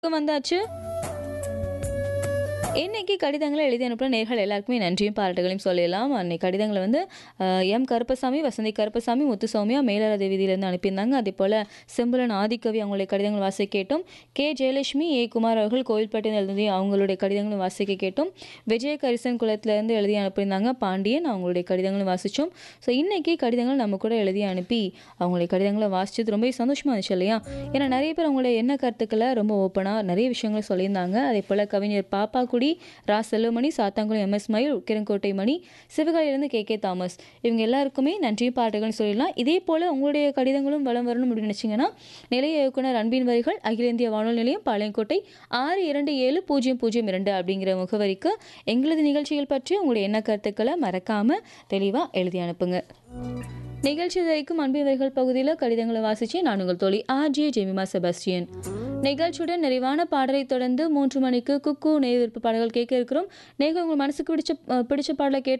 வந்தாச்சு. இன்னைக்கு கடிதங்கள எழுதி அனுப்புன நேயர்கள் எல்லாருக்குமே நன்றியும், பாராட்டுகளையும் சொல்லிடலாம். அன்னைக்கு கடிதங்கள வந்து அ எம். கருப்பசாமி, வசந்தி கருப்பசாமி, முத்து சௌமியா, மேலரத வீதியிலேருந்து அனுப்பியிருந்தாங்க. அதேபோல செம்புலன் ஆதிக்கவி அவங்களுடைய கடிதங்கள் வாசிக்க கேட்டோம். கே. ஜெயலட்சுமி, ஏ. குமார் அவர்கள் கோவில்பட்டியிலிருந்து எழுதி அவங்களுடைய கடிதங்களும் வாசிக்க கேட்டோம். விஜய கரிசன் குளத்திலேருந்து எழுதி அனுப்பியிருந்தாங்க. பாண்டியன் அவங்களுடைய கடிதங்களும் வாசிச்சோம். ஸோ இன்னைக்கு கடிதங்கள் நம்ம கூட எழுதி அனுப்பி அவங்களுடைய கடிதங்கள வாசிச்சது ரொம்பவே சந்தோஷமா இருந்துச்சு இல்லையா? ஏன்னா நெறைய பேர் அவங்களுடைய எண்ண கருத்துக்கள ரொம்ப ஓப்பனா நெறைய விஷயங்கள சொல்லியிருந்தாங்க. அதேபோல கவிஞர் பாப்பாக்குடி, ரா. செல்வமணி, சாத்தான்குளம் எம். எஸ். மயில், உக்கிரன்கோட்டை மணி, சிவகாசியிலிருந்து கே. கே. தாமஸ் இவங்க எல்லாருக்குமே நன்றியும், பாராட்டுகளையும் சொல்லிடலாம். இதேபோல உங்களுடைய கடிதங்களும் வலம் வரணும் அப்படின்னு நினைச்சீங்கன்னா, நிலைய இயக்குனர் அன்பின் வரிகள், அகில இந்திய வானொலி நிலையம், பாளையங்கோட்டை 627002 அப்படிங்கிற முகவரிக்கு எங்களது நிகழ்ச்சிகள் பற்றி உங்களுடைய எண்ண கருத்துக்கள மறக்காம தெளிவா எழுதி அனுப்புங்க. நிகழ்ச்சி வரைக்கும் அன்பின் வரிகள் பகுதியில கடிதங்கள வாசிச்சேன். நான் உங்கள் தோழி ஆர்.ஜே. ஜெமிமா செபாஸ்டியன். நிகழ்ச்சியுடன் நிறைவான பாடலை தொடர்ந்து 3 மணிக்கு குக்கூ நேய விருப்ப பாடல்கள் கேட்க இருக்கிறோம். நேயர்கள் உங்கள் மனசுக்கு பிடிச்ச அ பிடிச்ச பாடல கேட்டு